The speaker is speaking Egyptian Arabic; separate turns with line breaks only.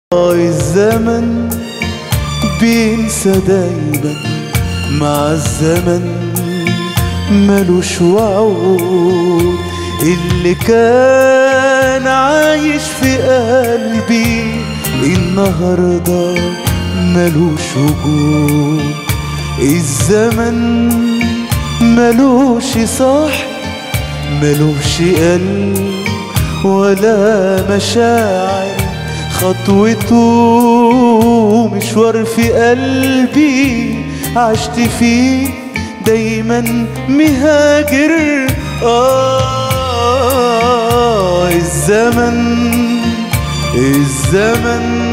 الزمن بينسى دايما مع الزمن ملوش وعود اللي كان عايش في قلبي النهارده ملوش وجود الزمن ملوش صاحب ملوش قلب ولا مشاعر خطوته مشوار في قلبي عشت فيه دايما مهاجر آه الزمن الزمن